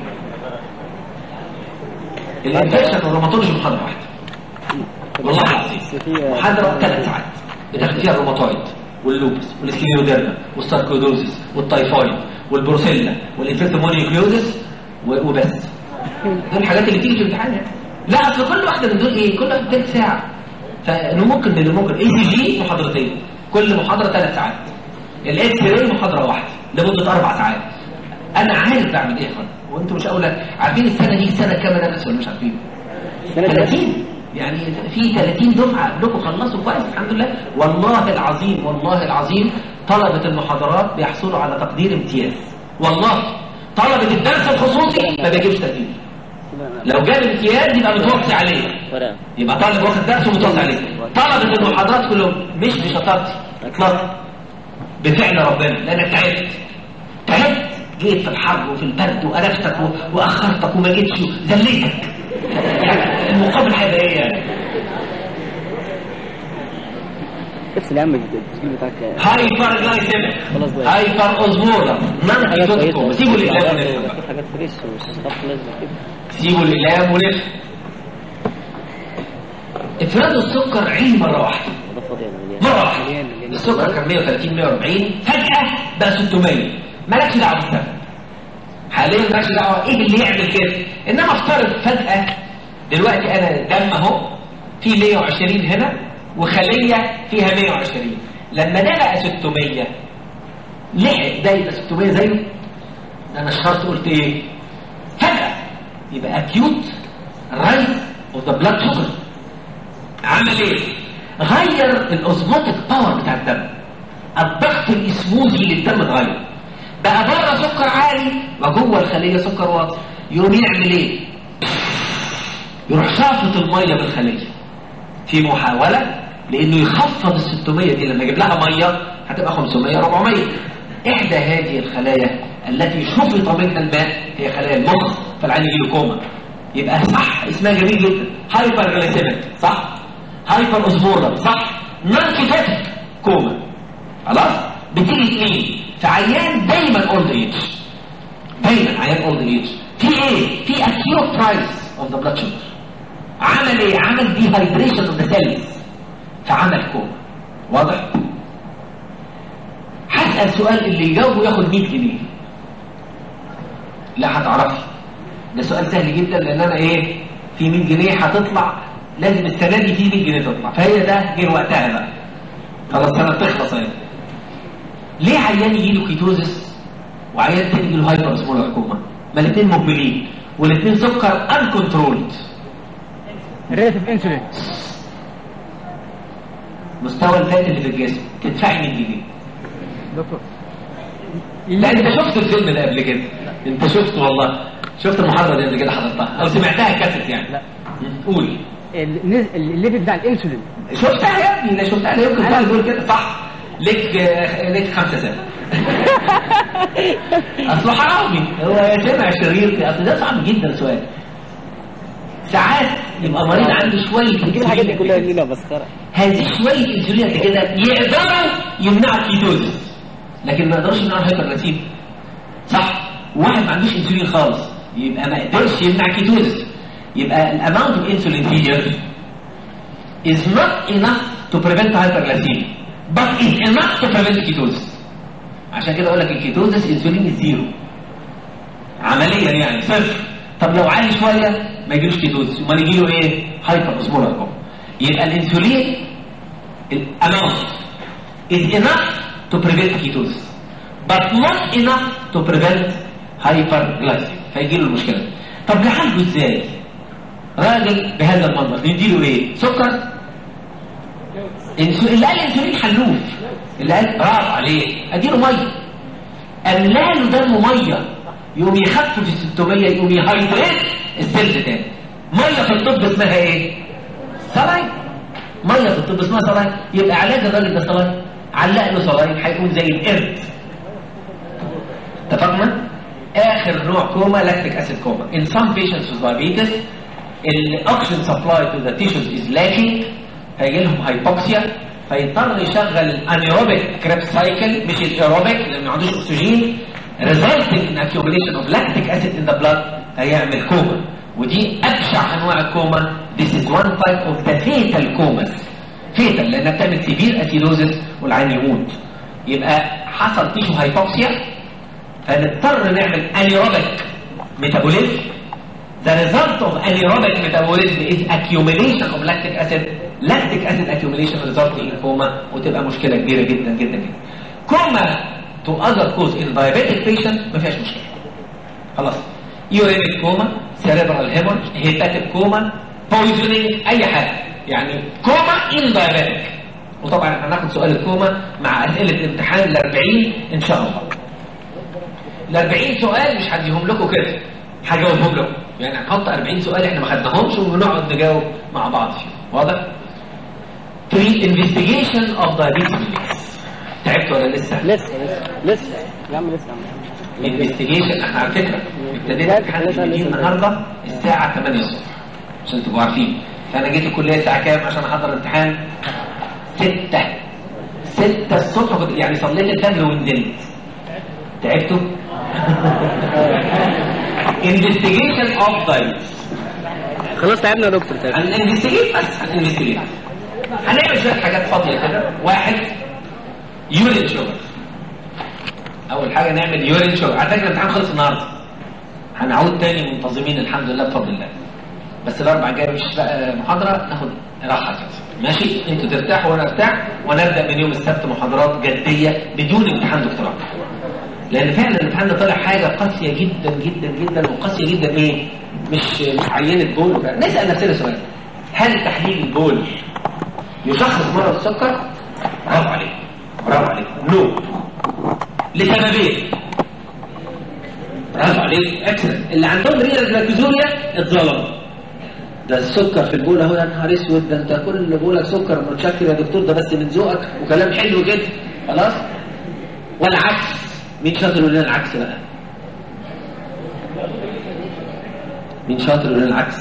الانفكشن والروماتولوجي محاضره واحده والله العظيم محاضره ثلاث ساعات بتاخد فيها الروماتويد واللوبس والسكليوديرما والساركودوزيس والتايفويد والبروسيلا والانفكتومونيوكليوزيس و- وبس دول الحاجات اللي بتيجي في الامتحان يعني لا اصل كل واحده من دول ايه كل واحده ثلث ساعه فانه ممكن من ممكن اي سي جي محاضرتين كل محاضره ثلاث ساعات الاكس راي محاضره واحده لمده اربع ساعات انا عارف بعمل ايه يا اخوان وانتم مش اقول عارفين السنه دي سنه كام انا بس ولا مش عارفين سنة 30 يعني في 30 دفعه قبلكم خلصوا كويس الحمد لله والله العظيم والله العظيم طلبه المحاضرات بيحصلوا على تقدير امتياز والله طلبه الدرس الخصوصي ما بيجيبش تقدير لو جاب امتياز يبقى متوصي عليه ورقة يبقى طالب واخد درس ومتوصي عليه طلبه المحاضرات كلهم مش بشطارتي اطلاقا بفعل ربنا لانك تعبت تعبت جيت في الحر وفي البرد وقرفتك و- واخرتك وما جيتش ذليتك يعني المقابل هيبقى ايه يعني بس يا عم التسجيل بتاعك هايبر جلايسيميك خلاص بقى. هايبر اوزموزا نان حاجات كيتوتيكوم كويسة سيبوا الاقلام ونفهم في حاجات فريش والصف لازم كده سيبوا الاقلام ونفهم افراد السكر عين مره واحده وده فاضي يا مليان مره واحده مليان مليان السكر كان 130 140 فجاه بقى 600 مالكش دعوه بالسبب حاليا مالكش دعوه ايه اللي يعمل كده انما افترض فجاه دلوقتي انا دم اهو في 120 هنا وخليه فيها 120 لما ده بقى 600 لحق ده يبقى 600 زيه ده انا اشترط قلت ايه فجاه يبقى اكيوت رايز اوف ذا بلاد شوجر عمل ايه غير الاوزموتيك باور بتاع الدم الضغط الاسموزي للدم اتغير بقى بره سكر عالي وجوه الخليه سكر واطي يقوم يعمل ايه يروح شافط الميه من الخليه في محاوله لانه يخفض ال 600 دي لما يجيب لها ميه هتبقى 500 400 احدى هذه الخلايا التي شفط منها الماء هي خلايا المخ فالعين يجي له كوما يبقى صح اسمها جميل جدا هايبر جلايسيميك صح هايبر اوزمولر صح نون كيتاتيك كوما خلاص بتيجي اثنين في عيان دايما اولد ايج دايما عيان اولد ايج في ايه في اكيوت برايس اوف ذا بلاد شوجر عمل ايه عمل ديهايدريشن اوف ذا سيلز فعمل كوما واضح هسال سؤال اللي يجاوبه ياخد 100 جنيه لا هتعرفي ده سؤال سهل جدا لان انا ايه في 100 جنيه هتطلع لازم السنه دي في 100 جنيه تطلع فهي ده جه وقتها بقى خلاص السنه بتخلص اهي ليه عيان يجي له كيتوزس وعيان تاني يجي له هايبر اسمولار كوما ما الاثنين مقبلين والاثنين سكر ان كنترولد الريلاتيف انسولين مستوى الفات اللي في الجسم تدفعي 100 جنيه دكتور لا انت شفت الفيلم ده قبل كده انت شفته والله شفت المحاضره دي قبل كده حضرتها او سمعتها كاسيت يعني لا. قول النز- الليفل بتاع الانسولين شفتها يا ابني لا شفتها لا يمكن تقول يقول كده صح ليك آه، ليك خمسة سنة اصله حرامي هو سمع شرير اصل ده صعب جدا سؤال ساعات يبقى مريض عنده شوية بتجيب الحاجات دي كلها انسولين. لينا مسخره هذه شوية انسولين قد كده يقدروا يمنعوا الكيتوزيس لكن ما يقدرش يمنعوا الهايبرغلاسيميا صح واحد ما عندوش انسولين خالص يبقى ما يقدرش يمنع الكيتوزيس يبقى الاماونت اوف انسولين here is not enough to prevent hyperglycemia but is enough to prevent ketosis عشان كده اقول لك الكيتوزيس انسولين زيرو عمليا يعني صفر طب لو عالي شويه ما يجيلوش كيتوزيس امال يجيله ايه هايبر اوزمولار يبقى الانسولين الاماونت is enough to prevent ketosis but not enough to prevent hyperglycemia فيجيله المشكله دي. طب نعالجه ازاي راجل بهذا المنظر نديله ايه سكر انسولين اللي قال انسولين حلوف اللي قال برافو عليه اديله ميه املا له دمه ميه يقوم يخفف ال 600 يقوم يهايدريت السيلز تاني ميه في الطب اسمها ايه؟ صلاين ميه في الطب اسمها صلاين يبقى علاج الراجل ده صلاين علق له صلاين هيكون زي القرد اتفقنا؟ اخر نوع كوما لاكتيك اسيد كوما in some patients with diabetes الاكسجين supply to the tissues is lacking هيجي لهم هايبوكسيا فيضطر يشغل انيروبيك كريب سايكل مش الايروبيك لان ما عندوش اكسجين resulting in accumulation of lactic acid in the blood هيعمل كوما ودي ابشع انواع الكوما this is one type of the fatal comas fatal لانها بتعمل severe acidosis والعين يموت يبقى حصل تيشو هايبوكسيا فنضطر نعمل انيروبيك ميتابوليزم The result of anaerobic metabolism is accumulation of lactic acid. Lactic acid accumulation resulting in coma وتبقى مشكلة كبيرة جدا جدا جدا. Coma to other cause in diabetic patient ما فيهاش مشكلة. خلاص. Uremic coma, cerebral hemorrhage, hepatic coma, poisoning أي حاجة. يعني coma in diabetic. وطبعا هناخد سؤال الكوما مع أسئلة امتحان ال 40 إن شاء الله. ال 40 سؤال مش هديهم لكم كده هجاوبهم لكم يعني هنحط 40 سؤال احنا ما خدناهمش ونقعد نجاوب مع بعض فيهم واضح؟ بري انفستيجيشن اوف diabetes تعبت ولا لسه؟ لسه لسه لسه يا عم لسه يا عم انفستيجيشن احنا على فكره ابتدينا امتحان الانجليزي النهارده الساعه 8 الصبح عشان تبقوا عارفين فانا جيت الكليه الساعه كام عشان احضر امتحان 6 6 الصبح كنت يعني صليت الفجر ونزلت تعبتوا؟ investigation of diabetes خلاص تعبنا يا دكتور تعبنا هننفستيجيت بس هننفستيجيت هنعمل شويه حاجات فاضيه كده واحد يورين شوجر اول حاجه نعمل يورين شوجر على فكره الامتحان خلص النهارده هنعود تاني منتظمين الحمد لله بفضل الله بس الاربع جاي مش بقى محاضره ناخد راحه كده ماشي انتوا ترتاحوا وانا ارتاح ونبدا من يوم السبت محاضرات جديه بدون امتحان دكتوراه لان فعلا الامتحان ده طالع حاجه قاسيه جدا جدا جدا وقاسيه جدا ايه مش مش عينه بول وكده. نسال نفسنا سؤال هل تحليل البول يشخص مرض السكر برافو عليك برافو عليك نو لسببين برافو عليك اكسلنت اللي عندهم رينال جلاكوزوريا اتظلموا ده السكر في البول اهو يا نهار اسود ده انت كل بولك سكر متشكر يا دكتور ده بس من ذوقك وكلام حلو كده خلاص والعكس مين شاطر يقول لنا العكس بقى مين شاطر يقول العكس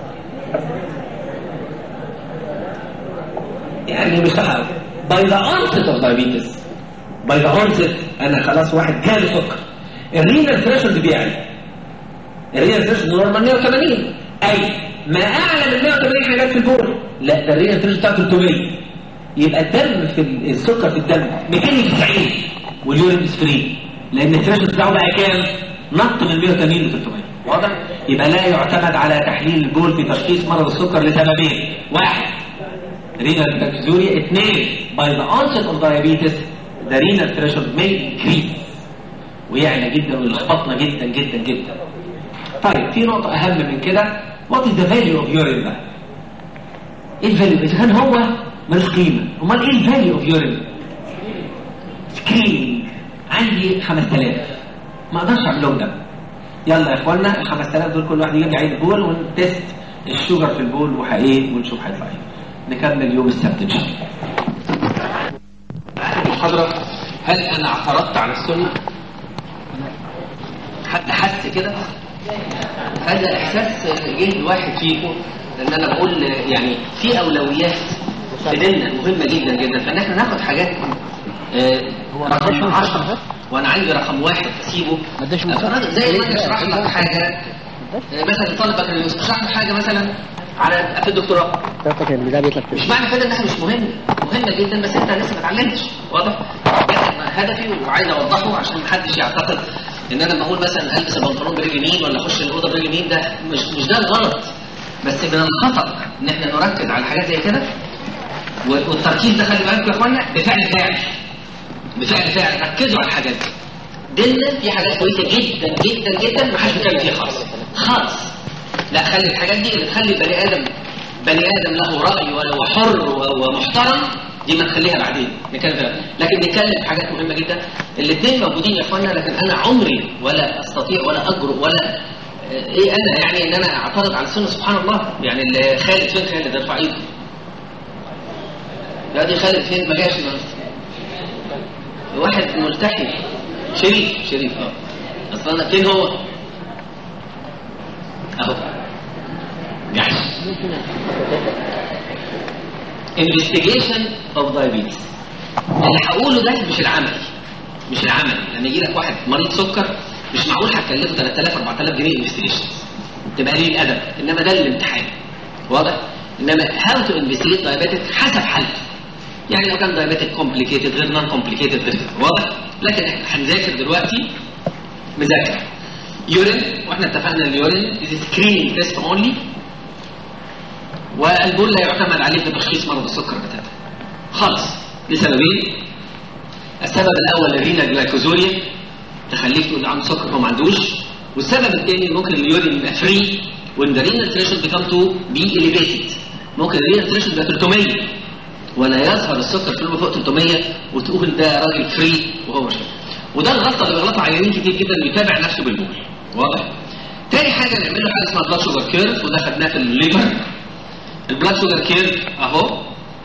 يعني مش هحاول باي ذا onset اوف diabetes باي ذا onset انا خلاص واحد جاله سكر الرينال ثريشولد بيعلى الرينال ثريشولد نورمال 180 اي ما اعلى من 180 حاجات في البول لا ده الرينال ثريشولد بتاعته 300 يبقى الدم في ال- السكر في الدم 290 واليورين از فري لان الثريشولد بتاعه بقى كام؟ نط من 180 ل 300 واضح؟ يبقى لا يعتمد على تحليل البول في تشخيص مرض السكر لسببين واحد renal bacteria اثنين by the onset of diabetes the renal threshold may increase ويعلى جدا ويلخبطنا جدا جدا جدا طيب في نقطة أهم من كده what is the value of urine بقى؟ ايه الفاليو؟ إذا كان هو ملوش قيمة أمال ايه الفاليو اوف يورين؟ سكريننج عندي 5000 ما اقدرش اعمل لهم ده يلا يا اخوانا ال 5000 دول كل واحد يجيب لي عيد بول ونتست الشوجر في البول وحقيقي ونشوف هيطلع ايه نكمل يوم السبت ان شاء الله المحاضرة هل انا اعترضت على السنة؟ حد حس كده؟ هذا احساس جه الواحد فيكم لان انا بقول يعني في اولويات في ديننا مهمه جدا جدا فان احنا ناخد حاجات آه، رقم 10 وانا عندي رقم واحد اسيبه ما اداش مساحة. أفراد زي ما انا اشرح لك حاجه آه، مثلا طالبك اللي اشرح لك حاجه مثلا على في الدكتوراه فاكر ان ده بيطلع مش معنى كده انها مش مهمه مهمه جدا بس انت لسه ما اتعلمتش واضح بس هدفي وعايز اوضحه عشان محدش يعتقد ان انا لما اقول مثلا البس البنطلون برجل يمين ولا اخش الاوضه برجل يمين ده مش مش ده الغلط بس من الخطا ان احنا نركز على حاجات زي كده و- والتركيز ده خلي بالكم يا اخوانا بفعل فاعل بفعل فاعل ركزوا على الحاجات دي ديننا في حاجات كويسه جدا جدا جدا ما حدش بيتكلم فيها خالص خالص لا خلي الحاجات دي اللي تخلي البني ادم بني ادم له راي وهو حر و- ومحترم دي ما نخليها بعدين نتكلم فيها لكن نتكلم في حاجات مهمه جدا الاثنين موجودين يا اخوانا لكن انا عمري ولا استطيع ولا اجرؤ ولا آه، ايه انا يعني ان انا اعترض على السنه سبحان الله يعني اللي خالد فين خالد ارفع ايده لا دي خالد فين ما جاش النهارده واحد ملتحي شريف شريف اه اصلا فين هو اهو جعش investigation of diabetes اللي هقوله ده مش العملي مش العملي لما يجي لك واحد مريض سكر مش معقول هتكلفه 3000 4000 جنيه انفستيجيشن تبقى قليل الادب انما ده الامتحان واضح انما هاو تو انفستيجيت diabetic حسب حالته يعني لو كان diabetic complicated غير non complicated غير كده. واضح لكن احنا هنذاكر دلوقتي مذاكره يورين واحنا اتفقنا اليورين is screening test only والبول لا يعتمد عليه في تشخيص مرض السكر بتاعته خالص لسببين السبب الاول الرينا جلايكوزوريا تخليك تقول عنده سكر هو ما عندوش والسبب الثاني ممكن اليورين يبقى فري وان ذا رينال ثريشولد بيكم تو بي اليفيتد ممكن الرينال ثريشولد يبقى 300 ولا يظهر السكر في الدم فوق 300 وتقول ده راجل فري وهو مش وده الغلطه اللي بيغلطها عيانين كتير جدا بيتابع نفسه بالبول واضح تاني حاجه نعمل له حاجه اسمها بلاد شوجر كيرف وده خدناه في الليفر البلاد شوجر كيرف اهو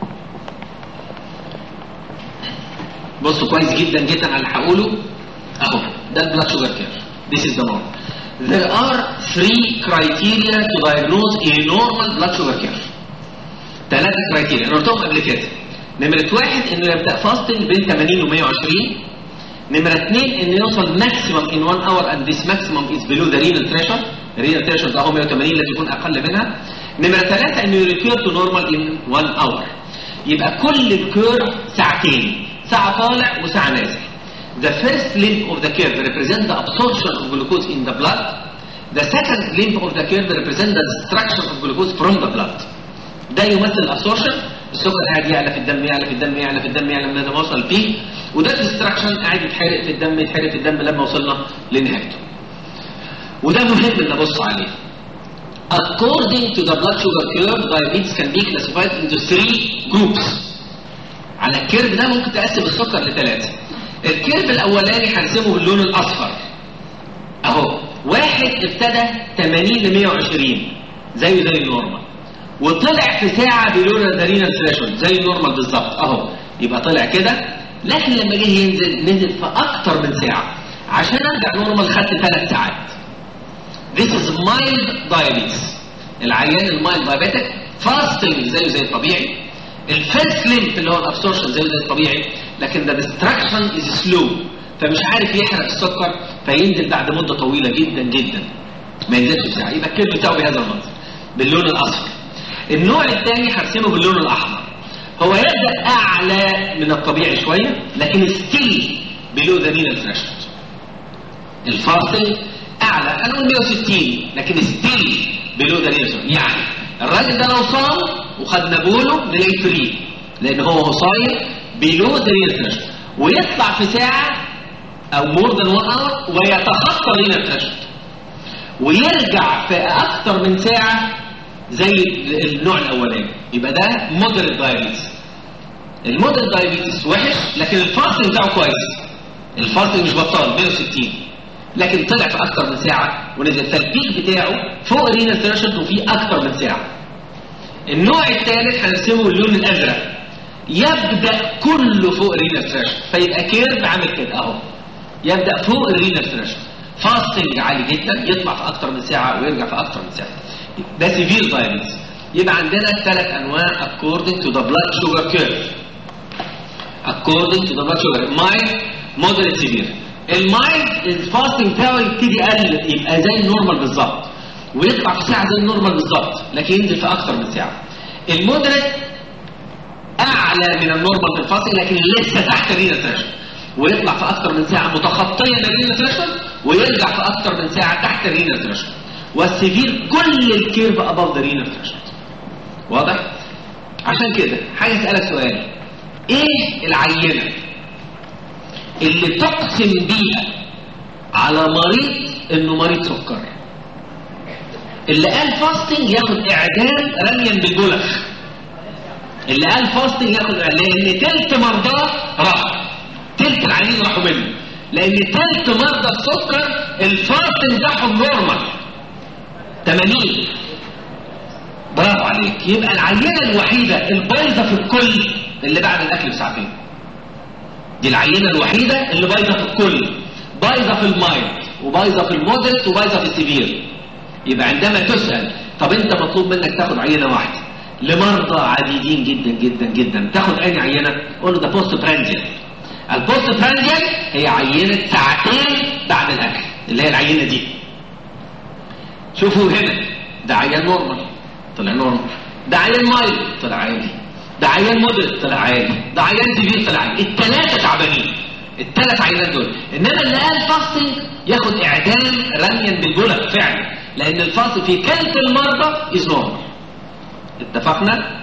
بصوا كويس جدا جدا على اللي هقوله اهو ده البلاد شوجر كيرف This is the norm. There are three criteria to diagnose a normal blood sugar curve. ثلاثة كرايتيريا انا قلتهم قبل كده. نمرة واحد انه يبدأ فاستنج بين 80 و 120 نمرة اثنين انه يوصل ماكسيمم in one hour and this maximum is below the renal threshold الرينال threshold ده هو 180 لازم يكون اقل منها نمرة ثلاثة انه return to normal in one hour يبقى كل الكيرف ساعتين ساعة طالع وساعة نازل The first limb of the curve represents the absorption of glucose in the blood The second limb of the curve represents the destruction of glucose from the blood ده يمثل الابسورشن السكر قاعد يعلى في الدم يعلى في الدم يعلى في الدم يعلى لما وصل البيك وده الديستراكشن قاعد يتحرق في الدم يتحرق في الدم لما وصلنا لنهايته وده مهم ان نبص عليه According to the blood sugar curve, diabetes can be classified into three groups. على الكيرف ده ممكن تقسم السكر لثلاثة. الكيرف الأولاني هنرسمه باللون الأصفر. أهو واحد ابتدى 80 ل 120 زيه زي النورمال. وطلع في ساعة بلون الدرينا ثريشولد زي النورمال بالظبط اهو يبقى طلع كده لكن لما جه ينزل نزل في اكتر من ساعة عشان ارجع نورمال خدت ثلاث ساعات This is mild diabetes العيان المايلد diabetic fasting زيه زي الطبيعي الفيرست ليمف اللي هو الابسورشن زيه زي الطبيعي لكن the destruction is slow فمش عارف يحرق السكر فينزل بعد مدة طويلة جدا جدا ما ينزلش بساعة يبقى الكيرف بتاعه بهذا المنظر باللون الأصفر النوع الثاني هرسمه باللون الأحمر هو يبدأ أعلى من الطبيعي شوية لكن ستيل بلو ذا رينال ثريشولد الفاصل أعلى أنا أقول 160 لكن ستيل بلو ذا رينال يعني الراجل ده لو صام وخد نابوله نلاقيه فري لأن هو صايم بلو ذا رينال ثريشولد ويطلع في ساعة أو مور ذان 1 اور ويتخطى رينال ثريشولد ويرجع في أكثر من ساعة زي النوع الأولاني يبقى ده مودريت دايابيتس المودريت دايابيتس وحش لكن الفاصل بتاعه كويس الفاصل مش بطال 160 لكن طلع في أكثر من ساعة ونزل فالبيك بتاعه فوق رينال ثريشولد وفيه أكثر من ساعة النوع الثالث هنرسمه باللون الأزرق يبدأ كله فوق رينال ثريشولد فيبقى كيرف عامل كده أهو يبدأ فوق الرينال ثريشولد فاستنج عالي جدا يطلع في اكتر من ساعه ويرجع في اكتر من ساعه ده سيفير دايابيتس يبقى عندنا ثلاث انواع according to the blood sugar curve according to the blood sugar mild moderate severe المايلد الفاستنج بتاعه يبتدي يقل يبقى زي النورمال بالظبط ويطلع في ساعه زي النورمال بالظبط لكن ينزل في اكتر من ساعه المودريت اعلى من النورمال في الفاستنج لكن لسه تحت الرينال ثريشولد ويطلع في اكتر من ساعه متخطيه للرينال ثريشولد ويرجع في اكتر من ساعه تحت الرينال ثريشولد والسيفير كل الكيرف اباف ذا رينال ثريشولد واضح عشان كده حاجه اسالك سؤال ايه العينه اللي تقسم بيها على مريض انه مريض سكر اللي قال فاستنج ياخد اعدام رميا بالبلخ اللي قال فاستنج ياخد لان تلت مرضاه راح تلت العيانين راحوا منه لان تلت مرضى السكر الفاستنج بتاعهم نورمال 80 برافو عليك يبقى العينه الوحيده البايظه في الكل اللي بعد الاكل بساعتين دي العينه الوحيده اللي بايظه في الكل بايظه في المايل وبايظه في المودريت وبايظه في السيفير يبقى عندما تسال طب انت مطلوب منك تاخد عينه واحده لمرضى عديدين جدا جدا جدا تاخد اي عينه قول له ده بوست برانجيال البوست برانجيال هي عينه ساعتين بعد الاكل اللي هي العينه دي شوفوا هنا ده عيان نورمال طلع نورمال ده عيان مايل طلع عادي ده عيان مودريت طلع عادي ده عيان سيفير طلع عادي الثلاثه تعبانين الثلاث عينات دول انما اللي قال فاستنج ياخد اعدام رميا بالبلد فعلا لان الفاست في كلت المرضى از نورمال اتفقنا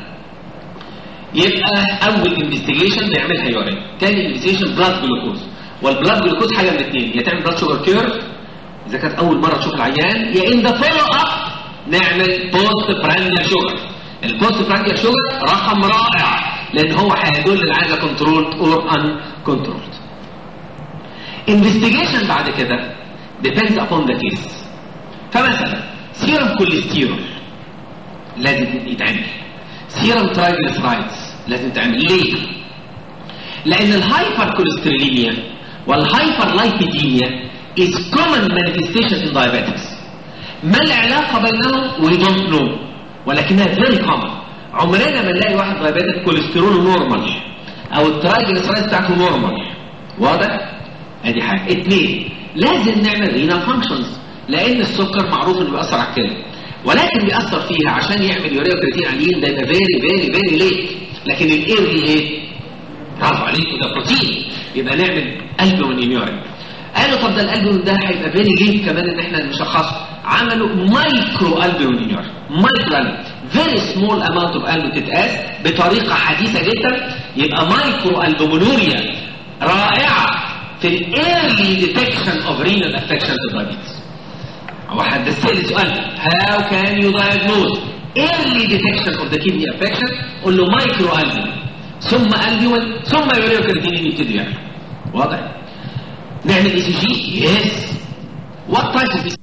يبقى اول انفستيجيشن نعملها يورين تاني انفستيجيشن بلاد جلوكوز والبلاد جلوكوز حاجه من الاثنين يا تعمل بلاد شوجر كيرف اذا كانت اول مره تشوف العيان يا ان ذا فولو اب نعمل بوست برانديال شوجر البوست برانديال شوجر رقم رائع لان هو هيدل العاده كنترول اور ان كنترولد انفستيجيشن بعد كده depends upon the case فمثلا سيرم كوليسترول لازم يتعمل سيرم ترايجليسرايدز لازم تعمل ليه لان الهايبر كوليستروليميا والهايبر لايبيديميا is common manifestation in diabetics ما العلاقه بينهم we don't know ولكنها very common عمرنا ما نلاقي واحد دايابيتك كوليسترول نورمال او الترايجليسرايدز بتاعته نورمال واضح ادي حاجه اثنين لازم نعمل رينال فانكشنز لان السكر معروف انه بيأثر على الكلى ولكن بيأثر فيها عشان يعمل يوريا كرياتين عاليين ده يبقى فيري فيري فيري ليت لكن الايرلي ايه؟ برافو عليك ده بروتين يبقى نعمل البومين يورين قالوا طب ده الالبومين ده هيبقى فيري ليت كمان ان احنا نشخصه عملوا مايكرو البومين يورين مايكرو فيري سمول اماونت اوف البومين تتقاس بطريقه حديثه جدا يبقى مايكرو البومينوريا رائعه في الايرلي ديتكشن اوف رينال افكشن تو دايابيتس هو حد سأل سؤال how can you diagnose early detection of the kidney affection قول له مايكرو البومين ثم البومين ثم يوريو كرياتينين يبتدي يعمل واضح نعمل اي سي جي يس وات تايب اوف